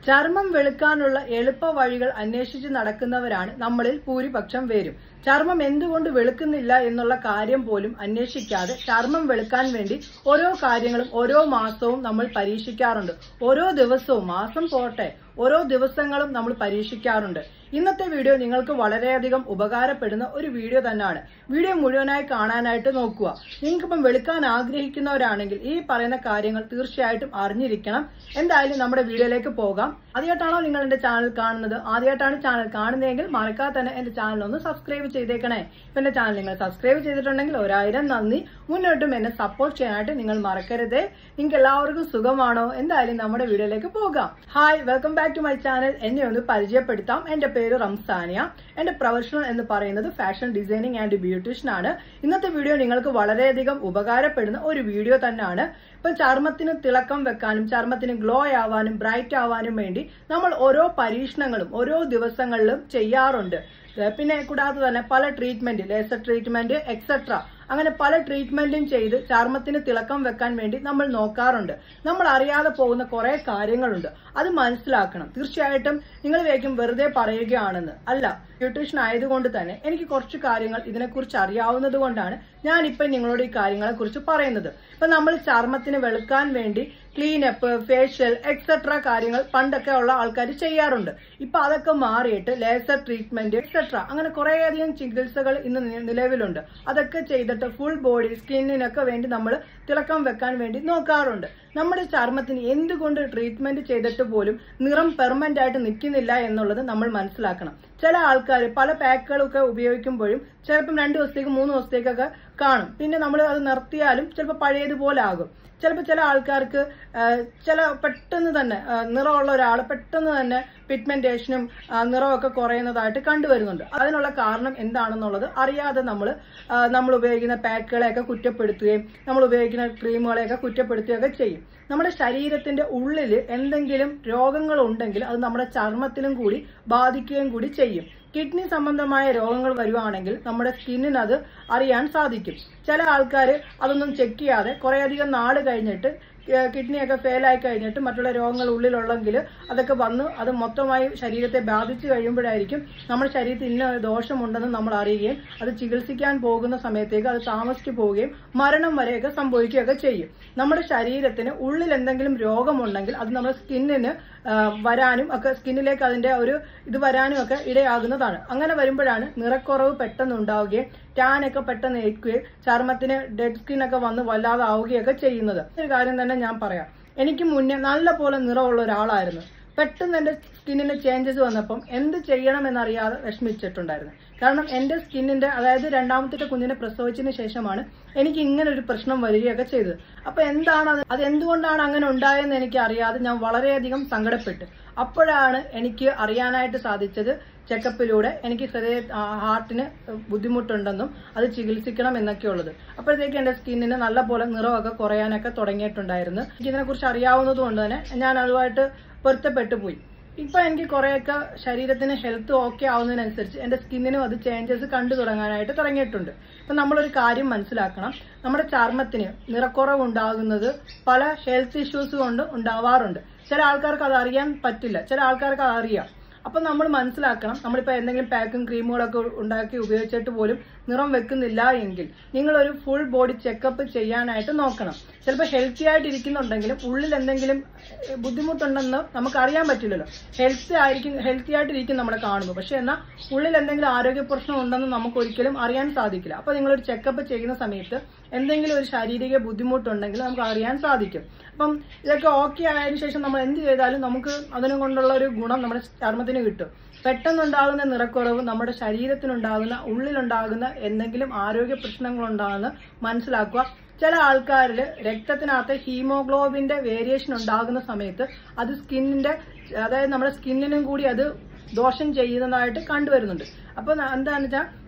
ചർമ്മം വെളുക്കാനുള്ള എളുപ്പ വഴികൾ അന്വേഷിച്ച് നടക്കുന്നവരാണ് നമ്മളിൽ ഭൂരിപക്ഷം പേരും ചർമ്മം എന്തുകൊണ്ട് വെളുക്കുന്നില്ല എന്നുള്ള കാര്യം പോലും അന്വേഷിക്കാതെ ചർമ്മം വെളുക്കാൻ വേണ്ടി ഓരോ കാര്യങ്ങളും ഓരോ മാസവും നമ്മൾ പരീക്ഷിക്കാറുണ്ട് ഓരോ ദിവസവും മാസം പോട്ടെ ഓരോ ദിവസങ്ങളും നമ്മൾ പരീക്ഷിക്കാറുണ്ട് ഇന്നത്തെ വീഡിയോ നിങ്ങൾക്ക് വളരെയധികം ഉപകാരപ്പെടുന്ന ഒരു വീഡിയോ തന്നെയാണ് വീഡിയോ മുഴുവനായി കാണാനായിട്ട് നോക്കുക നിങ്ങൾക്കിപ്പം വെളുക്കാൻ ആഗ്രഹിക്കുന്നവരാണെങ്കിൽ ഈ പറയുന്ന കാര്യങ്ങൾ തീർച്ചയായിട്ടും അറിഞ്ഞിരിക്കണം എന്തായാലും നമ്മുടെ വീഡിയോയിലേക്ക് പോകാം ആദ്യമായിട്ടാണോ നിങ്ങൾ എന്റെ ചാനൽ കാണുന്നത് ആദ്യമായിട്ടാണ് ചാനൽ കാണുന്നതെങ്കിൽ മറക്കാതെ തന്നെ എന്റെ ചാനൽ ഒന്ന് സബ്സ്ക്രൈബ് ചെയ്തേക്കണേ ഇപ്പൊ എന്റെ ചാനൽ നിങ്ങൾ സബ്സ്ക്രൈബ് ചെയ്തിട്ടുണ്ടെങ്കിൽ ഒരായിരം നന്ദി മുന്നോട്ടും എന്നെ സപ്പോർട്ട് ചെയ്യാനായിട്ട് നിങ്ങൾ മറക്കരുതേ നിങ്ങൾക്ക് എല്ലാവർക്കും സുഖമാണോ എന്തായാലും നമ്മുടെ വീഡിയോയിലേക്ക് പോകാം hi welcome back to my channel എന്നെ ഒന്ന് പരിചയപ്പെടുത്താം എന്റെ പേര് റംസാനിയ എന്റെ പ്രൊഫഷണൽ എന്ന് പറയുന്നത് ഫാഷൻ ഡിസൈനിങ് ആൻഡ് ബ്യൂട്ടീഷ്യൻ ആണ് ഇന്നത്തെ വീഡിയോ നിങ്ങൾക്ക് വളരെയധികം ഉപകാരപ്പെടുന്ന ഒരു വീഡിയോ തന്നെയാണ് ഇപ്പൊ ചർമ്മത്തിന് തിളക്കം വെക്കാനും ചർമ്മത്തിന് ഗ്ലോ ആവാനും ബ്രൈറ്റ് ആവാനും വേണ്ടി നമ്മൾ ഓരോ പരീക്ഷണങ്ങളും ഓരോ ദിവസങ്ങളിലും ചെയ്യാറുണ്ട് ഏഹ് പിന്നെ കൂടാതെ തന്നെ പല ട്രീറ്റ്മെന്റ് ലേസർ ട്രീറ്റ്മെന്റ് എക്സെട്ര അങ്ങനെ പല ട്രീറ്റ്മെന്റും ചെയ്ത് ചർമ്മത്തിന് തിളക്കം വെക്കാൻ വേണ്ടി നമ്മൾ നോക്കാറുണ്ട് നമ്മൾ അറിയാതെ പോകുന്ന കുറെ കാര്യങ്ങളുണ്ട് അത് മനസ്സിലാക്കണം തീർച്ചയായിട്ടും നിങ്ങൾ വേഗം വെറുതെ പറയുകയാണെന്ന് അല്ല ബ്യൂട്ടീഷ്യൻ ആയതുകൊണ്ട് തന്നെ എനിക്ക് കുറച്ച് കാര്യങ്ങൾ ഇതിനെക്കുറിച്ച് അറിയാവുന്നത് കൊണ്ടാണ് ഞാൻ ഇപ്പൊ നിങ്ങളോട് ഈ കാര്യങ്ങളെ കുറിച്ച് പറയുന്നത് ഇപ്പൊ നമ്മൾ ചർമ്മത്തിന് വെളുക്കാൻ വേണ്ടി ക്ലീനപ്പ് ഫേഷ്യൽ എക്സെട്ര കാര്യങ്ങൾ പണ്ടൊക്കെ ഉള്ള ആൾക്കാർ ചെയ്യാറുണ്ട് ഇപ്പൊ അതൊക്കെ മാറിയിട്ട് ലേസർ ട്രീറ്റ്മെന്റ് എക്സെട്ര അങ്ങനെ കുറേയധികം ചികിത്സകൾ ഇന്ന് നി- നിലവിലുണ്ട് അതൊക്കെ ചെയ്തിട്ട് ഫുൾ ബോഡി സ്കിന്നിനൊക്കെ വേണ്ടി നമ്മൾ തിളക്കം വെക്കാൻ വേണ്ടി നോക്കാറുണ്ട് നമ്മുടെ ചർമ്മത്തിന് എന്തുകൊണ്ട് ട്രീറ്റ്മെന്റ് ചെയ്തിട്ട് പോലും നിറം പെർമനന്റ് ആയിട്ട് നിൽക്കുന്നില്ല എന്നുള്ളത് നമ്മൾ മനസ്സിലാക്കണം ചില ആൾക്കാർ പല പാക്കുകളൊക്കെ ഉപയോഗിക്കുമ്പോഴും ചിലപ്പം രണ്ട് ദിവസത്തേക്ക് മൂന്ന് ദിവസത്തേക്കൊക്കെ കാണും പിന്നെ നമ്മൾ അത് നിർത്തിയാലും ചിലപ്പോൾ പഴയതുപോലെ ആകും ചിലപ്പോൾ ചില ആൾക്കാർക്ക് ആ, ചില പെട്ടെന്ന് തന്നെ ആ, നിറമുള്ള ഒരാൾ പെട്ടെന്ന് തന്നെ പിഗ്മെന്റേഷനും നിറമൊക്കെ കുറയുന്നതായിട്ട് കണ്ടുവരുന്നുണ്ട് അതിനുള്ള കാരണം എന്താണെന്നുള്ളത് അറിയാതെ നമ്മൾ നമ്മൾ ഉപയോഗിക്കുന്ന പാക്കുകളെയൊക്കെ കുറ്റപ്പെടുത്തുകയും നമ്മൾ ഉപയോഗിക്കുന്ന ക്രീമുകളെയൊക്കെ കുറ്റപ്പെടുത്തുകയൊക്കെ ചെയ്യും നമ്മുടെ ശരീരത്തിന്റെ ഉള്ളിൽ എന്തെങ്കിലും രോഗങ്ങൾ ഉണ്ടെങ്കിൽ അത് നമ്മുടെ ചർമ്മത്തിലും കൂടി ബാധിക്കുകയും കൂടി ചെയ്യും കിഡ്നി സംബന്ധമായ രോഗങ്ങൾ വരുവാണെങ്കിൽ നമ്മുടെ സ്കിന്നിന് അത് അറിയാൻ സാധിക്കും ചില ആൾക്കാർ അതൊന്നും ചെക്ക് ചെയ്യാതെ കുറേയധികം നാൾ കഴിഞ്ഞിട്ട് കിഡ്നിയൊക്കെ ഫെയിൽ ആയി കഴിഞ്ഞിട്ട് മറ്റുള്ള രോഗങ്ങൾ ഉള്ളിലുള്ളെങ്കിൽ അതൊക്കെ വന്ന് അത് മൊത്തമായി ശരീരത്തെ ബാധിച്ചു കഴിയുമ്പോഴായിരിക്കും നമ്മുടെ ശരീരത്തിൽ ഇന്ന ഒരു ദോഷമുണ്ടെന്ന് നമ്മൾ അറിയുകയും അത് ചികിത്സിക്കാൻ പോകുന്ന സമയത്തേക്ക് അത് താമസിച്ചു പോവുകയും മരണം വരെയൊക്കെ സംഭവിക്കുകയൊക്കെ ചെയ്യും നമ്മുടെ ശരീരത്തിന് ഉള്ളിൽ എന്തെങ്കിലും രോഗമുണ്ടെങ്കിൽ അത് നമ്മുടെ സ്കിന്നിന് ആ, വരാനും ഒക്കെ സ്കിന്നിലേക്ക് അതിന്റെ ഒരു ഇത് വരാനും ഒക്കെ ഇടയാകുന്നതാണ് അങ്ങനെ വരുമ്പോഴാണ് നിറക്കുറവ് പെട്ടെന്ന് ഉണ്ടാവുകയും ടാൻ ഒക്കെ പെട്ടെന്ന് ഏൽക്കുകയും ചർമ്മത്തിന് ഡെഡ് സ്കിൻ ഒക്കെ വന്ന് വല്ലാതെ ആവുകയൊക്കെ ചെയ്യുന്നത് ഒരു കാര്യം തന്നെ ഞാൻ പറയാം എനിക്ക് മുന്നേ നല്ല പോലെ നിറമുള്ള ഒരാളായിരുന്നു പെട്ടെന്ന് എന്റെ സ്കിന്നിന് ചേഞ്ചസ് വന്നപ്പം എന്ത് ചെയ്യണമെന്നറിയാതെ വിഷമിച്ചിട്ടുണ്ടായിരുന്നു കാരണം എന്റെ സ്കിന്നിന്റെ അതായത് രണ്ടാമത്തെ കുഞ്ഞിനെ പ്രസവിച്ചതിന് ശേഷമാണ് എനിക്ക് ഇങ്ങനെ ഒരു പ്രശ്നം വരികയൊക്കെ ചെയ്തത് അപ്പൊ എന്താണ് അത് അത് എന്തുകൊണ്ടാണ് അങ്ങനെ ഉണ്ടായെന്ന് എനിക്ക് അറിയാതെ ഞാൻ വളരെയധികം സങ്കടപ്പെട്ടു അപ്പോഴാണ് എനിക്ക് അറിയാനായിട്ട് സാധിച്ചത് ചെക്കപ്പിലൂടെ എനിക്ക് ഹൃദയ ആ, ഹാർട്ടിന് ബുദ്ധിമുട്ടുണ്ടെന്നും അത് ചികിത്സിക്കണം എന്നൊക്കെയുള്ളത് അപ്പോഴത്തേക്ക് എന്റെ സ്കിന്നിന് നല്ല പോലെ നിറമൊക്കെ കുറയാനൊക്കെ തുടങ്ങിയിട്ടുണ്ടായിരുന്നു എനിക്ക് ഇതിനെക്കുറിച്ച് അറിയാവുന്നത് കൊണ്ട് തന്നെ ഞാൻ അതുമായിട്ട് പൊരുത്തപ്പെട്ടു പോയി ഇപ്പൊ എനിക്ക് കുറെയൊക്കെ ശരീരത്തിന് ഹെൽത്ത് ഓക്കെ ആവുന്നതിനനുസരിച്ച് എന്റെ സ്കിന്നിനും അത് ചേഞ്ചസ് കണ്ടു തുടങ്ങാനായിട്ട് തുടങ്ങിയിട്ടുണ്ട് ഇപ്പൊ നമ്മളൊരു കാര്യം മനസ്സിലാക്കണം നമ്മുടെ ചർമ്മത്തിന് നിറക്കുറവ് ഉണ്ടാകുന്നത് പല ഹെൽത്ത് ഇഷ്യൂസ് കൊണ്ട് ഉണ്ടാവാറുണ്ട് ചില ആൾക്കാർക്ക് അത് അറിയാൻ പറ്റില്ല ചില ആൾക്കാർക്ക് അത് അറിയാം അപ്പൊ നമ്മൾ മനസ്സിലാക്കണം നമ്മളിപ്പോ എന്തെങ്കിലും പാക്കും ക്രീമുകളൊക്കെ ഉണ്ടാക്കി ഉപയോഗിച്ചിട്ട് പോലും നിറം വെക്കുന്നില്ല എങ്കിൽ നിങ്ങൾ ഒരു ഫുൾ ബോഡി ചെക്കപ്പ് ചെയ്യാനായിട്ട് നോക്കണം ചിലപ്പോൾ ഹെൽത്തി ആയിട്ട് ഇരിക്കുന്നുണ്ടെങ്കിലും ഉള്ളിൽ എന്തെങ്കിലും ഏഹ്, ബുദ്ധിമുട്ടുണ്ടെന്ന് നമുക്ക് അറിയാൻ പറ്റില്ലല്ലോ ഹെൽത്തി ആയിരിക്കും ഹെൽത്തി ആയിട്ട് ഇരിക്കും നമ്മളെ കാണുമ്പോൾ പക്ഷെ എന്നാൽ ഉള്ളിൽ എന്തെങ്കിലും ആരോഗ്യ പ്രശ്നം ഉണ്ടെന്ന് നമുക്ക് ഒരിക്കലും അറിയാൻ സാധിക്കില്ല അപ്പൊ നിങ്ങളൊരു ചെക്കപ്പ് ചെയ്യുന്ന സമയത്ത് എന്തെങ്കിലും ഒരു ശാരീരിക ബുദ്ധിമുട്ടുണ്ടെങ്കിൽ നമുക്ക് അറിയാൻ സാധിക്കും അപ്പം ഇതൊക്കെ ഓക്കെ ആയതിനു ശേഷം നമ്മൾ എന്ത് ചെയ്താലും നമുക്ക് അതിനെ കൊണ്ടുള്ള ഒരു ഗുണം നമ്മുടെ ചർമ്മത്തിന് കിട്ടും പെട്ടെന്നുണ്ടാകുന്ന നിറക്കുറവ് നമ്മുടെ ശരീരത്തിനുണ്ടാകുന്ന ഉള്ളിലുണ്ടാകുന്ന എന്തെങ്കിലും ആരോഗ്യ പ്രശ്നങ്ങൾ ഉണ്ടാകുന്ന മനസ്സിലാക്കുക ചില ആൾക്കാരിൽ രക്തത്തിനകത്ത് ഹീമോഗ്ലോബിന്റെ വേരിയേഷൻ ഉണ്ടാകുന്ന സമയത്ത് അത് സ്കിന്നിന്റെ അതായത് നമ്മുടെ സ്കിന്നിനും കൂടി അത് ദോഷം ചെയ്യുന്നതായിട്ട് കണ്ടുവരുന്നുണ്ട് അപ്പൊ ന- എന്താണെന്ന് വെച്ചാൽ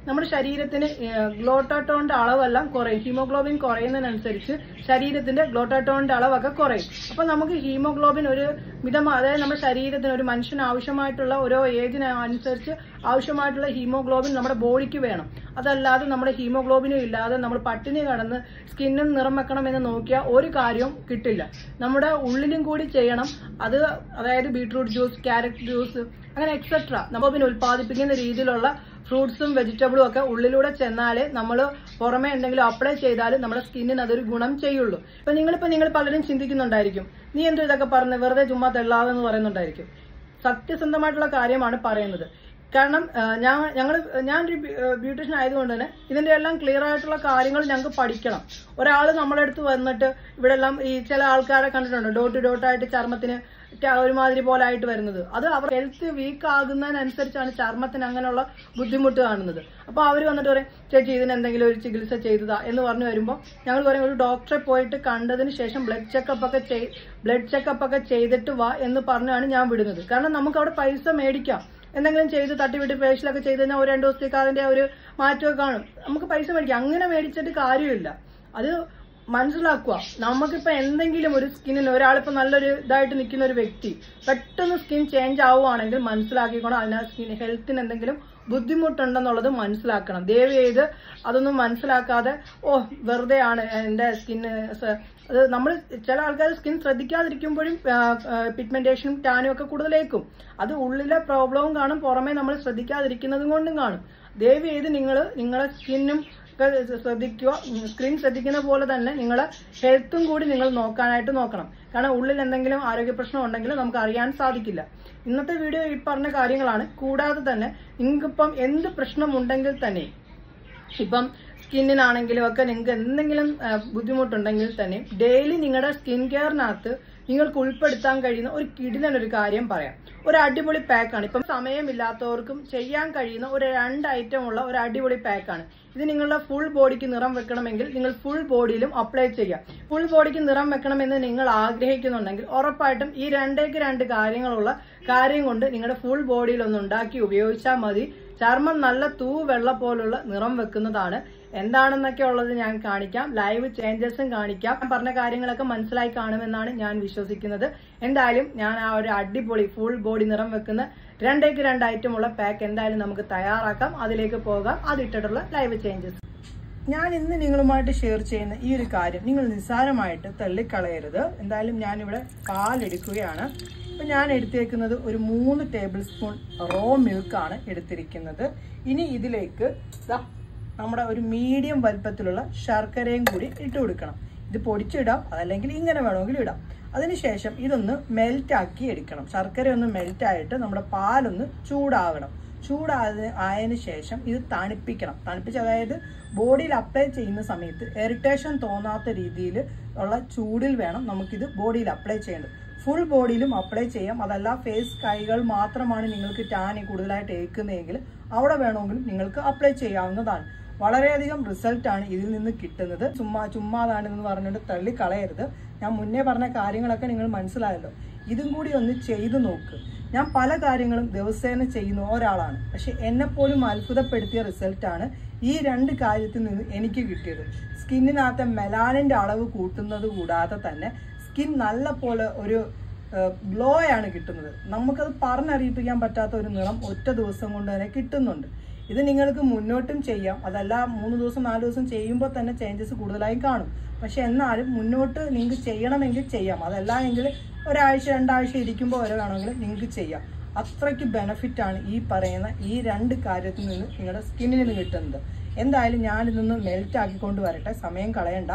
നമ്മുടെ ശരീരത്തിന് ഗ്ലോട്ടാട്ടോണിന്റെ അളവെല്ലാം കുറയും ഹീമോഗ്ലോബിൻ കുറയുന്നതിനനുസരിച്ച് ശരീരത്തിന്റെ ഗ്ലോട്ടാട്ടോണിന്റെ അളവൊക്കെ കുറയും അപ്പൊ നമുക്ക് ഹീമോഗ്ലോബിൻ ഒരു മിതമായ അതായത് നമ്മുടെ ശരീരത്തിന് ഒരു മനുഷ്യന് ആവശ്യമായിട്ടുള്ള ഓരോ ഏജിന് അനുസരിച്ച് ആവശ്യമായിട്ടുള്ള ഹീമോഗ്ലോബിൻ നമ്മുടെ ബോഡിക്ക് വേണം അതല്ലാതെ നമ്മുടെ ഹീമോഗ്ലോബിനും ഇല്ലാതെ നമ്മൾ പട്ടിണി കടന്ന് സ്കിന്നും നിറം വെക്കണം എന്ന് നോക്കിയാൽ ഒരു കാര്യവും കിട്ടില്ല നമ്മുടെ ഉള്ളിലും കൂടി ചെയ്യണം അത് അതായത് ബീട്രൂട്ട് ജ്യൂസ് ക്യാരറ്റ് ജ്യൂസ് അങ്ങനെ എക്സെട്ര നമ്മൾ പിന്നെ ഉൽപ്പാദിപ്പിക്കുന്ന രീതിയിലുള്ള ഫ്രൂട്ട്സും വെജിറ്റബിളും ഒക്കെ ഉള്ളിലൂടെ ചെന്നാലേ നമ്മൾ പുറമെ എന്തെങ്കിലും അപ്ലൈ ചെയ്താലും നമ്മുടെ സ്കിന്നിന് അതൊരു ഗുണം ചെയ്യുള്ളൂ ഇപ്പൊ നിങ്ങളിപ്പോ നിങ്ങൾ പലരും ചിന്തിക്കുന്നുണ്ടായിരിക്കും നീ എന്തോ ഇതൊക്കെ പറഞ്ഞ് വെറുതെ ചുമ്മാ തെള്ളാതെന്ന് പറയുന്നുണ്ടായിരിക്കും സത്യസന്ധമായിട്ടുള്ള കാര്യമാണ് പറയുന്നത് കാരണം ഞാൻ ഞങ്ങൾ ഞാനൊരു ബ്യൂട്ടീഷ്യൻ ആയതുകൊണ്ട് തന്നെ ഇതിന്റെ എല്ലാം ക്ലിയർ ആയിട്ടുള്ള കാര്യങ്ങൾ ഞങ്ങൾക്ക് പഠിക്കണം ഒരാൾ നമ്മുടെ അടുത്ത് വന്നിട്ട് ഇവിടെ എല്ലാം ഈ ചില ആൾക്കാരെ കണ്ടിട്ടുണ്ട് ഡോട്ട് ഡോട്ടായിട്ട് ചർമ്മത്തിന് ക- ഒരുമാതിരി പോലെ ആയിട്ട് വരുന്നത് അത് അവർ ഹെൽത്ത് വീക്ക് ആകുന്നതിനനുസരിച്ചാണ് ചർമ്മത്തിന് അങ്ങനെയുള്ള ബുദ്ധിമുട്ട് കാണുന്നത് അപ്പൊ അവർ വന്നിട്ട് പറയും ചേച്ചി ഇതിന് എന്തെങ്കിലും ഒരു ചികിത്സ ചെയ്തതാ എന്ന് പറഞ്ഞു വരുമ്പോൾ ഞങ്ങൾ പറയും ഒരു ഡോക്ടറെ പോയിട്ട് കണ്ടതിന് ശേഷം ബ്ലഡ് ചെക്കപ്പ് ഒക്കെ ചെയ് ബ്ലഡ് ചെക്കപ്പ് ഒക്കെ ചെയ്തിട്ട് വാ എന്ന് പറഞ്ഞാണ് ഞാൻ വിടുന്നത് കാരണം നമുക്ക് അവിടെ പൈസ മേടിക്കാം എന്തെങ്കിലും ചെയ്ത് തട്ടിവിട്ട് ഫേഷ്യലൊക്കെ ചെയ്ത് കഴിഞ്ഞാൽ ഒരു രണ്ട് ദിവസത്തേക്ക് അതിന്റെ ഒരു മാറ്റമൊക്കെ കാണും നമുക്ക് പൈസ മേടിക്കാം അങ്ങനെ മേടിച്ചിട്ട് കാര്യമില്ല അത് മനസ്സിലാക്കുക നമുക്കിപ്പോ എന്തെങ്കിലും ഒരു സ്കിന്നിന് ഒരാളിപ്പോ നല്ലൊരു ഇതായിട്ട് നിൽക്കുന്ന ഒരു വ്യക്തി പെട്ടെന്ന് സ്കിൻ ചേഞ്ച് ആവുകയാണെങ്കിൽ മനസ്സിലാക്കിക്കൊണ്ട് അതിന് സ്കിൻ ഹെൽത്തിന് എന്തെങ്കിലും ബുദ്ധിമുട്ടുണ്ടെന്നുള്ളത് മനസ്സിലാക്കണം ദയവ് ചെയ്ത് അതൊന്നും മനസ്സിലാക്കാതെ ഓ വെറുതെ ആണ് എന്റെ സ്കിന്ന് അത് നമ്മൾ ചില ആൾക്കാർ സ്കിൻ ശ്രദ്ധിക്കാതിരിക്കുമ്പോഴും പിഗ്മെന്റേഷനും ടാനും ഒക്കെ കൂടുതലേക്കും അത് ഉള്ളിലെ പ്രോബ്ലവും കാണും പുറമെ നമ്മൾ ശ്രദ്ധിക്കാതിരിക്കുന്നതും കൊണ്ടും കാണും ദയവ് ചെയ്ത് നിങ്ങൾ നിങ്ങളെ സ്കിന്നും ഒക്കെ ശ്രദ്ധിക്കുക സ്ക്രീൻ ശ്രദ്ധിക്കുന്ന പോലെ തന്നെ നിങ്ങളെ ഹെൽത്തും കൂടി നിങ്ങൾ നോക്കാനായിട്ട് നോക്കണം കാരണം ഉള്ളിൽ എന്തെങ്കിലും ആരോഗ്യ പ്രശ്നം ഉണ്ടെങ്കിൽ നമുക്ക് അറിയാൻ സാധിക്കില്ല ഇന്നത്തെ വീഡിയോ ഈ പറഞ്ഞ കാര്യങ്ങളാണ് കൂടാതെ തന്നെ നിങ്ങൾക്കിപ്പം എന്ത് പ്രശ്നമുണ്ടെങ്കിൽ തന്നെ ഇപ്പം സ്കിന്നിനാണെങ്കിലും ഒക്കെ നിങ്ങൾക്ക് എന്തെങ്കിലും ആ, ബുദ്ധിമുട്ടുണ്ടെങ്കിൽ തന്നെ ഡെയിലി നിങ്ങളുടെ സ്കിൻ കെയറിനകത്ത് നിങ്ങൾക്ക് ഉൾപ്പെടുത്താൻ കഴിയുന്ന ഒരു കിടിലൻ ഒരു കാര്യം പറയാം ഒരു അടിപൊളി പാക്കാണ് ഇപ്പം സമയമില്ലാത്തവർക്കും ചെയ്യാൻ കഴിയുന്ന ഒരു രണ്ട് ഐറ്റം ഉള്ള ഒരു അടിപൊളി പാക്കാണ് ഇത് നിങ്ങളുടെ ഫുൾ ബോഡിക്ക് നിറം വെക്കണമെങ്കിൽ നിങ്ങൾ ഫുൾ ബോഡിയിലും അപ്ലൈ ചെയ്യാം ഫുൾ ബോഡിക്ക് നിറം വെക്കണമെന്ന് നിങ്ങൾ ആഗ്രഹിക്കുന്നുണ്ടെങ്കിൽ ഉറപ്പായിട്ടും ഈ രണ്ടേക്ക് രണ്ട് കാര്യങ്ങളുള്ള കാര്യം കൊണ്ട് നിങ്ങളുടെ ഫുൾ ബോഡിയിൽ ഒന്ന് ഉണ്ടാക്കി ഉപയോഗിച്ചാൽ മതി ചർമ്മം നല്ല തൂ വെള്ള പോലുള്ള നിറം വെക്കുന്നതാണ് എന്താണെന്നൊക്കെ ഉള്ളത് ഞാൻ കാണിക്കാം ലൈവ് ചേഞ്ചസും കാണിക്കാം ഞാൻ പറഞ്ഞ കാര്യങ്ങളൊക്കെ മനസ്സിലായി കാണുമെന്നാണ് ഞാൻ വിശ്വസിക്കുന്നത് എന്തായാലും ഞാൻ ആ ഒരു അടിപൊളി ഫുൾ ബോഡി നിറം വെക്കുന്ന രണ്ടേക്ക് രണ്ട് ഐറ്റം ഉള്ള പാക്ക് എന്തായാലും നമുക്ക് തയ്യാറാക്കാം അതിലേക്ക് പോകാം അതിട്ടിട്ടുള്ള ലൈവ് ചേഞ്ചസ് ഞാൻ ഇന്ന് നിങ്ങളുമായിട്ട് ഷെയർ ചെയ്യുന്ന ഈ ഒരു കാര്യം നിങ്ങൾ നിസ്സാരമായിട്ട് തള്ളിക്കളയരുത് എന്തായാലും ഞാനിവിടെ പാലെടുക്കുകയാണ് ഇപ്പം ഞാൻ എടുത്തേക്കുന്നത് ഒരു മൂന്ന് ടേബിൾ സ്പൂൺ റോ മിൽക്കാണ് എടുത്തിരിക്കുന്നത് ഇനി ഇതിലേക്ക് ദാ നമ്മുടെ ഒരു മീഡിയം വലുപ്പത്തിലുള്ള ശർക്കരയും കൂടി ഇട്ട് കൊടുക്കണം ഇത് പൊടിച്ചിടാം അതല്ലെങ്കിൽ ഇങ്ങനെ വേണമെങ്കിൽ ഇടാം അതിനുശേഷം ഇതൊന്ന് മെൽറ്റ് ആക്കി എടുക്കണം ശർക്കര ഒന്ന് മെൽറ്റ് ആയിട്ട് നമ്മുടെ പാലൊന്ന് ചൂടാകണം ചൂടായ ആയതിനു ശേഷം ഇത് തണുപ്പിക്കണം തണുപ്പിച്ച് അതായത് ബോഡിയിൽ അപ്ലൈ ചെയ്യുന്ന സമയത്ത് ഇറിറ്റേഷൻ തോന്നാത്ത രീതിയിൽ ഉള്ള ചൂടിൽ വേണം നമുക്കിത് ബോഡിയിൽ അപ്ലൈ ചെയ്യേണ്ടത് ഫുൾ ബോഡിയിലും അപ്ലൈ ചെയ്യാം അതല്ല ഫേസ് കൈകൾ മാത്രമാണ് നിങ്ങൾക്ക് ടാൻ കൂടുതലായിട്ട് ഏൽക്കുന്നതെങ്കിൽ അവിടെ വേണമെങ്കിൽ നിങ്ങൾക്ക് അപ്ലൈ ചെയ്യാവുന്നതാണ് വളരെയധികം റിസൾട്ട് ആണ് ഇതിൽ നിന്ന് കിട്ടുന്നത് ചുമ്മാ ചുമ്മാതാണെന്ന് പറഞ്ഞുകൊണ്ട് തള്ളിക്കളയരുത് ഞാൻ മുന്നേ പറഞ്ഞ കാര്യങ്ങളൊക്കെ നിങ്ങൾ മനസ്സിലായല്ലോ ഇതും കൂടി ഒന്ന് ചെയ്തു നോക്ക് ഞാൻ പല കാര്യങ്ങളും ദിവസേന ചെയ്യുന്ന ഒരാളാണ് പക്ഷെ എന്നെപ്പോലും അത്ഭുതപ്പെടുത്തിയ റിസൾട്ടാണ് ഈ രണ്ട് കാര്യത്തിൽ നിന്ന് എനിക്ക് കിട്ടിയത് സ്കിന്നിനകത്തെ മെലാനിന്റെ അളവ് കൂട്ടുന്നത് കൂടാതെ തന്നെ സ്കിൻ നല്ല പോലെ ഒരു ഗ്ലോ ആണ് കിട്ടുന്നത് നമുക്കത് പറഞ്ഞറിയിപ്പിക്കാൻ പറ്റാത്ത ഒരു നിറം ഒറ്റ ദിവസം കൊണ്ട് തന്നെ കിട്ടുന്നുണ്ട് ഇത് നിങ്ങൾക്ക് മുന്നോട്ടും ചെയ്യാം അതല്ല മൂന്ന് ദിവസം നാല് ദിവസം ചെയ്യുമ്പോൾ തന്നെ ചേഞ്ചസ് കൂടുതലായി കാണും പക്ഷെ എന്നാലും മുന്നോട്ട് നിങ്ങൾക്ക് ചെയ്യണമെങ്കിൽ ചെയ്യാം അതല്ല എങ്കിൽ ഒരാഴ്ച രണ്ടാഴ്ച ഇരിക്കുമ്പോൾ വരെ വേണമെങ്കിൽ നിങ്ങൾക്ക് ചെയ്യാം അത്രയ്ക്ക് ബെനിഫിറ്റ് ആണ് ഈ പറയുന്ന ഈ രണ്ട് കാര്യത്തിൽ നിന്ന് നിങ്ങളുടെ സ്കിന്നിൽ നിന്ന് കിട്ടുന്നത് എന്തായാലും ഞാനിതൊന്ന് മെൽറ്റ് ആക്കിക്കൊണ്ട് വരട്ടെ സമയം കളയണ്ട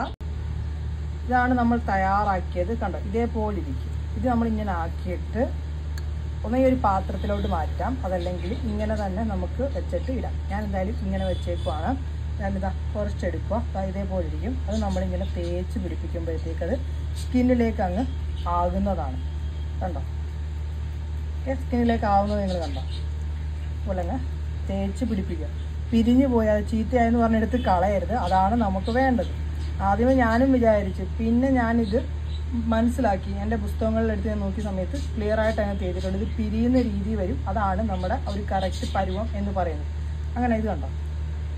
ഇതാണ് നമ്മൾ തയ്യാറാക്കിയത് കണ്ടോ ഇതേപോലെ ഇരിക്കും ഇത് നമ്മൾ ഇങ്ങനെ ആക്കിയിട്ട് ഒന്നേ ഒരു പാത്രത്തിലോട്ട് മാറ്റാം അതല്ലെങ്കിൽ ഇങ്ങനെ തന്നെ നമുക്ക് വെച്ചിട്ട് ഇടാം ഞാൻ എന്തായാലും ഇങ്ങനെ വെച്ചേക്കുവാണ് ഞാനിതാ കുറച്ചെടുക്കുക ദാ ഇതേപോലെ ഇരിക്കും അത് നമ്മളിങ്ങനെ തേച്ച് പിടിപ്പിക്കുമ്പോഴത്തേക്ക് അത് സ്കിന്നിലേക്ക് അങ്ങ് ആകുന്നതാണ് കണ്ടോ ഓക്കെ സ്കിന്നിലേക്ക് ആവുന്നത് നിങ്ങൾ കണ്ടോ അതുപോലെ അങ്ങ് തേച്ച് പിടിപ്പിക്കുക പിരിഞ്ഞു പോയാൽ ചീത്തയായെന്ന് പറഞ്ഞെടുത്ത് കളയരുത് അതാണ് നമുക്ക് വേണ്ടത് ആദ്യമേ ഞാനും വിചാരിച്ചു പിന്നെ ഞാനിത് മനസ്സിലാക്കി എൻ്റെ പുസ്തകങ്ങളിൽ എടുത്ത് ഞാൻ നോക്കിയ സമയത്ത് ക്ലിയർ ആയിട്ട് അങ്ങനെ ചെയ്തിട്ടുണ്ട് ഇത് പിരിയുന്ന രീതി വരും അതാണ് നമ്മുടെ ഒരു കറക്റ്റ് പരുവം എന്ന് പറയുന്നത് അങ്ങനെ ഇത് കണ്ടോ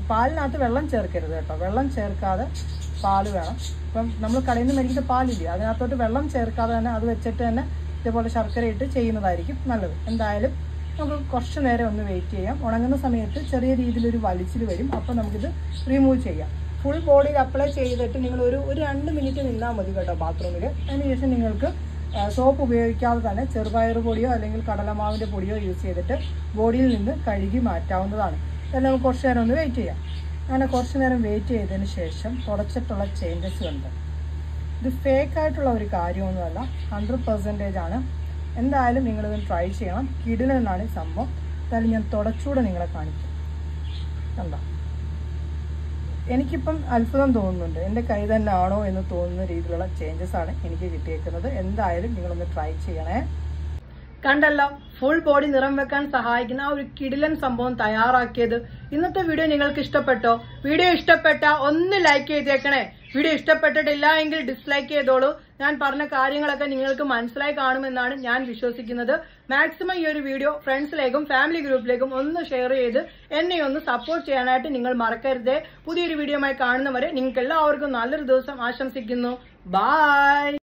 പാലിനകത്ത് വെള്ളം ചേർക്കരുത് കേട്ടോ വെള്ളം ചേർക്കാതെ പാല് വേണം ഇപ്പം നമ്മൾ കടയിൽ നിന്ന് മേടിക്കുന്ന പാലില്ലേ അതിനകത്തോട്ട് വെള്ളം ചേർക്കാതെ തന്നെ അത് വെച്ചിട്ട് തന്നെ ഇതേപോലെ ശർക്കര ഇട്ട് ചെയ്യുന്നതായിരിക്കും നല്ലത് എന്തായാലും നമുക്ക് കുറച്ച് നേരം ഒന്ന് വെയിറ്റ് ചെയ്യാം ഉണങ്ങുന്ന സമയത്ത് ചെറിയ രീതിയിലൊരു വലിച്ചിൽ വരും അപ്പോൾ നമുക്കിത് റിമൂവ് ചെയ്യാം ഫുൾ ബോഡിയിൽ അപ്ലൈ ചെയ്തിട്ട് നിങ്ങൾ ഒരു ഒരു രണ്ട് മിനിറ്റ് നിന്നാൽ മതി കേട്ടോ ബാത്റൂമിൽ അതിനുശേഷം നിങ്ങൾക്ക് സോപ്പ് ഉപയോഗിക്കാതെ തന്നെ ചെറുപയർ പൊടിയോ അല്ലെങ്കിൽ കടലമാവിൻ്റെ പൊടിയോ യൂസ് ചെയ്തിട്ട് ബോഡിയിൽ നിന്ന് കഴുകി മാറ്റാവുന്നതാണ് then നമുക്ക് കുറച്ച് നേരം ഒന്ന് വെയിറ്റ് ചെയ്യാം അങ്ങനെ കുറച്ച് നേരം വെയിറ്റ് ചെയ്തതിന് ശേഷം തുടച്ചിട്ടുള്ള ചേഞ്ചസ് ഉണ്ട് ഇത് ഫേക്ക് ആയിട്ടുള്ള ഒരു കാര്യമൊന്നുമല്ല ഹൺഡ്രഡ് പെർസെൻറ്റേജ് ആണ് എന്തായാലും നിങ്ങളിത് ട്രൈ ചെയ്യണം കിടിലെന്നാണ് ഈ സംഭവം എന്തായാലും ഞാൻ തുടച്ചൂടെ നിങ്ങളെ കാണിക്കും കണ്ടോ എനിക്കിപ്പം അത്ഭുതം തോന്നുന്നുണ്ട് എൻ്റെ കൈ തന്നെ ആണോ എന്ന് തോന്നുന്ന രീതിയിലുള്ള ചേഞ്ചസ് ആണ് എനിക്ക് കിട്ടിയേക്കുന്നത് എന്തായാലും നിങ്ങളൊന്ന് ട്രൈ ചെയ്യണേ കണ്ടല്ലോ ഫുൾ ബോഡി നിറം വെക്കാൻ സഹായിക്കുന്ന ആ ഒരു കിടിലൻ സംഭവം തയ്യാറാക്കിയത് ഇന്നത്തെ വീഡിയോ നിങ്ങൾക്ക് ഇഷ്ടപ്പെട്ടോ വീഡിയോ ഇഷ്ടപ്പെട്ട ഒന്ന് ലൈക്ക് ചെയ്തേക്കണേ വീഡിയോ ഇഷ്ടപ്പെട്ടിട്ടില്ല എങ്കിൽ ഡിസ്ലൈക്ക് ചെയ്തോളൂ ഞാൻ പറഞ്ഞ കാര്യങ്ങളൊക്കെ നിങ്ങൾക്ക് മനസ്സിലായി കാണുമെന്നാണ് ഞാൻ വിശ്വസിക്കുന്നത് മാക്സിമം ഈ ഒരു വീഡിയോ ഫ്രണ്ട്സിലേക്കും ഫാമിലി ഗ്രൂപ്പിലേക്കും ഒന്ന് ഷെയർ ചെയ്ത് എന്നെ ഒന്ന് സപ്പോർട്ട് ചെയ്യാനായിട്ട് നിങ്ങൾ മറക്കരുതേ പുതിയൊരു വീഡിയോയുമായി കാണുന്നവരെ നിങ്ങൾക്ക് എല്ലാവർക്കും നല്ലൊരു ദിവസം ആശംസിക്കുന്നു ബായ്